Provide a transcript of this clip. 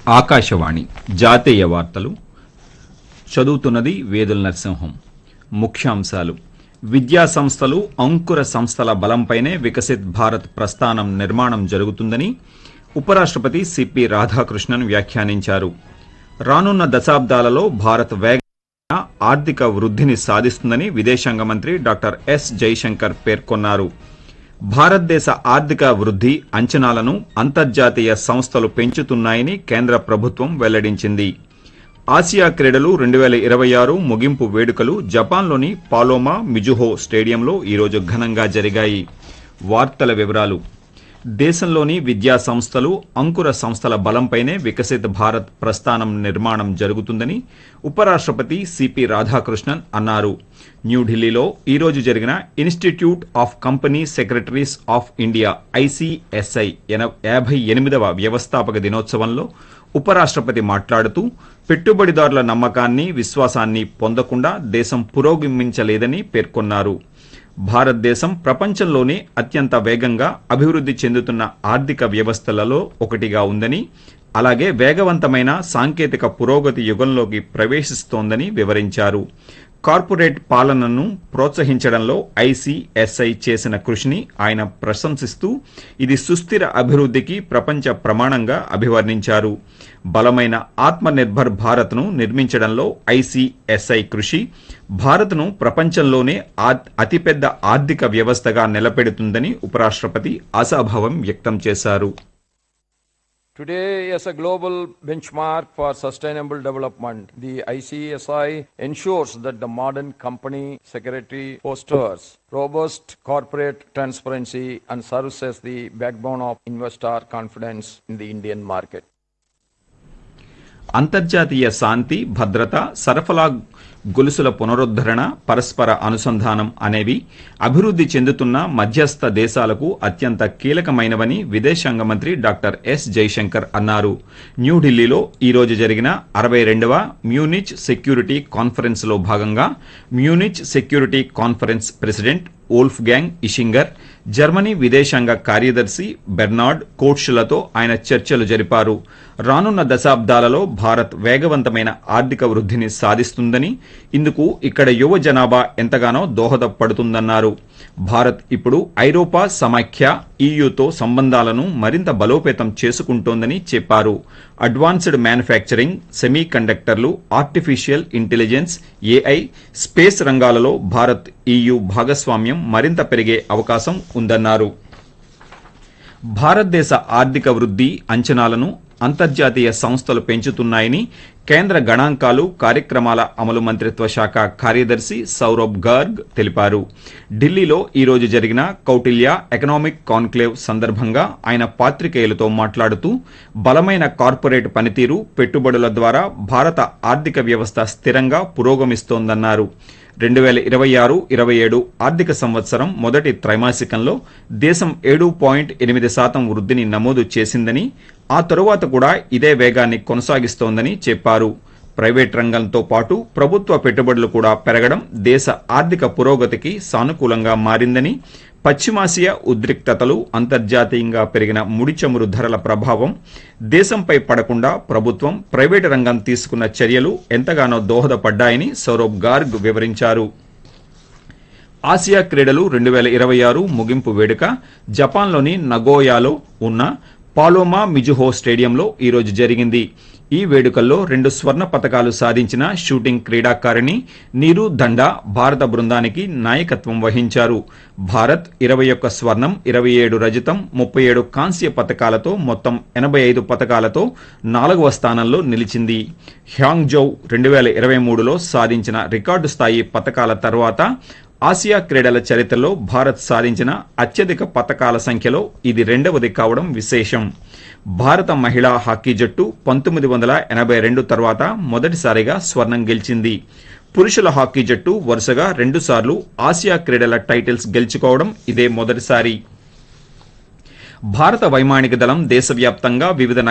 ఆకాశవాణి జాతీయ వార్తలు చదువుతున్నది వేదుల నరసింహం ముఖ్యాంశాలు విద్యా సంస్థలు అంకుర సంస్థల బలంపైనే వికసిత్ భారత్ ప్రస్థానం నిర్మాణం జరుగుతుందని ఉపరాష్ట్రపతి సిపి రాధాకృష్ణన్ వ్యాఖ్యానించారు రానున్న దశాబ్దాలలో భారత్ వేగ ఆర్థిక వృద్ధిని సాధిస్తుందని విదేశాంగ మంత్రి డాక్టర్ ఎస్ జైశంకర్ పేర్కొన్నారు భారతదేశ ఆర్థిక వృద్ధి అంచనాలను అంతర్జాతీయ సంస్థలు పెంచుతున్నాయని కేంద్ర ప్రభుత్వం వెల్లడించింది ఆసియా క్రీడలు రెండు వేల ఇరవై ఆరు ముగింపు వేడుకలు జపాన్లోని పాలోమా మిజుహో స్టేడియంలో ఈరోజు ఘనంగా జరిగాయి వార్తల వివరాలు దేశంలోని విద్యా సంస్థలు అంకుర సంస్థల బలంపైనే వికసిత్ భారత్ ప్రస్థానం నిర్మాణం జరుగుతుందని ఉపరాష్ట్రపతి సిపి రాధాకృష్ణన్ అన్నారు న్యూఢిల్లీలో ఈరోజు జరిగిన institute of company secretaries of India ICSI యాభై ఎనిమిదవ వ్యవస్థాపక దినోత్సవంలో ఉపరాష్ట్రపతి మాట్లాడుతూ పెట్టుబడిదారుల నమ్మకాన్ని విశ్వాసాన్ని పొందకుండా దేశం పురోగమించలేదని పేర్కొన్నారు భారతదేశం ప్రపంచంలోనే అత్యంత వేగంగా అభివృద్ధి చెందుతున్న ఆర్థిక వ్యవస్థలలో ఒకటిగా ఉందని అలాగే వేగవంతమైన సాంకేతిక పురోగతి యుగంలోకి ప్రవేశిస్తోందని వివరించారు కార్పొరేట్ పాలనను ప్రోత్సహించడంలో ఐసిఎస్ఐ చేసిన కృషిని ఆయన ప్రశంసిస్తూ ఇది సుస్థిర అభివృద్ధికి ప్రపంచ ప్రమాణంగా అభివర్ణించారు బలమైన ఆత్మనిర్భర్ భారత్ను నిర్మించడంలో ఐసిఎస్ఐ కృషి భారత్ను ప్రపంచంలోనే అతిపెద్ద ఆర్థిక వ్యవస్థగా నిలబెడుతుందని ఉపరాష్ట్రపతి ఆశాభావం వ్యక్తం చేశారు Today, as a global benchmark for sustainable development, the ICSI ensures that the modern company secretary fosters robust corporate transparency and serves as the backbone of investor confidence in the Indian market. అంతర్జాతీయ శాంతి భద్రత సరఫరా గొలుసుల పునరుద్ధరణ పరస్పర అనుసంధానం అనేవి అభివృద్ధి చెందుతున్న మధ్యస్థ దేశాలకు అత్యంత కీలకమైనవని విదేశాంగ మంత్రి డాక్టర్ ఎస్ జైశంకర్ అన్నారు న్యూఢిల్లీలో ఈరోజు జరిగిన అరవై రెండవ మ్యూనిచ్ సెక్యూరిటీ కాన్ఫరెన్స్ లో భాగంగా Munich security conference president Wolfgang Ischinger Germany విదేశాంగ కార్యదర్శి బెర్నార్డ్ కోట్షులతో ఆయన చర్చలు జరిపారు రానున్న దశాబ్దాలలో భారత్ వేగవంతమైన ఆర్థిక వృద్ధిని సాధిస్తుందని ఇందుకు ఇక్కడ యువ జనాభా ఎంతగానో దోహదపడుతుందన్నారు భారత్ ఇప్పుడు ఐరోపా సమాఖ్య ఈయూతో సంబంధాలను మరింత బలోపేతం చేసుకుంటోందని చెప్పారు అడ్వాన్స్డ్ మ్యానుఫ్యాక్చరింగ్ సెమీ కండక్టర్లు ఆర్టిఫిషియల్ ఇంటెలిజెన్స్ ఏఐ స్పేస్ రంగాలలో భారత్ ఈయూ భాగస్వామ్యం మరింత పెరిగే అవకాశం ఉందన్నారు భారతదేశ ఆర్థిక వృద్ధి అంచనాలను అంతర్జాతీయ సంస్థలు పెంచుతున్నాయని కేంద్ర గణాంకాలు కార్యక్రమాల అమలు మంత్రిత్వ శాఖ కార్యదర్శి సౌరభ్ గర్గ్ తెలిపారు ఢిల్లీలో ఈరోజు జరిగిన కౌటిల్య ఎకనామిక్ కాన్క్లేవ్ సందర్భంగా ఆయన పాత్రికేయులతో మాట్లాడుతూ బలమైన కార్పొరేట్ పనితీరు పెట్టుబడుల ద్వారా భారత ఆర్థిక వ్యవస్థ స్థిరంగా పురోగమిస్తోందన్నారు రెండు వేల ఇరవై ఆరు ఇరవై ఏడు ఆర్థిక సంవత్సరం మొదటి త్రైమాసికంలో దేశం ఏడు పాయింట్ ఎనిమిది శాతం వృద్ధిని నమోదు చేసిందని ఆ తరువాత కూడా ఇదే వేగాన్ని కొనసాగిస్తోందని చెప్పారు ప్రైవేట్ రంగంతో పాటు ప్రభుత్వ పెట్టుబడులు కూడా పెరగడం దేశ ఆర్థిక పురోగతికి సానుకూలంగా మారిందని పశ్చిమాసియా ఉద్రిక్తతలు అంతర్జాతీయంగా పెరిగిన ముడి చమురు ధరల ప్రభావం దేశంపై పడకుండా ప్రభుత్వం ప్రైవేటు రంగం తీసుకున్న చర్యలు ఎంతగానో దోహదపడ్డాయని సౌరవ్ గార్గ్ వివరించారు ఆసియా క్రీడలు రెండు వేల ఇరవై ఆరు ముగింపు వేడుక జపాన్లోని నగోయాలో ఉన్న పాలోమా మిజుహో స్టేడియంలో ఈరోజు జరిగింది ఈ వేడుకల్లో రెండు స్వర్ణ పతకాలు సాధించిన షూటింగ్ క్రీడాకారిణి నీరు దండా భారత బృందానికి నాయకత్వం వహించారు భారత్ ఇరవై ఒక్క స్వర్ణం ఇరవై ఏడు రజతం ముప్పై ఏడు కాంస్య పతకాలతో మొత్తం ఎనభై ఐదు పతకాలతో నాలుగవ స్థానంలో నిలిచింది హ్యాంగ్జౌ రెండు వేల ఇరవై మూడులో సాధించిన రికార్డు స్థాయి పతకాల తర్వాత ఆసియా క్రీడల చరిత్రలో భారత్ సాధించిన అత్యధిక పతకాల సంఖ్యలో ఇది రెండవది కావడం విశేషం భారత మహిళా హాకీ జట్టు పంతొమ్మిది వందల ఎనభై రెండు తర్వాత మొదటిసారిగా స్వర్ణం గెలిచింది పురుషుల హాకీ జట్టు వరుసగా రెండుసార్లు ఆసియా క్రీడల టైటిల్స్ గెలుచుకోవడం ఇదే మొదటిసారి భారత వైమానిక దళం దేశవ్యాప్తంగా వివిధ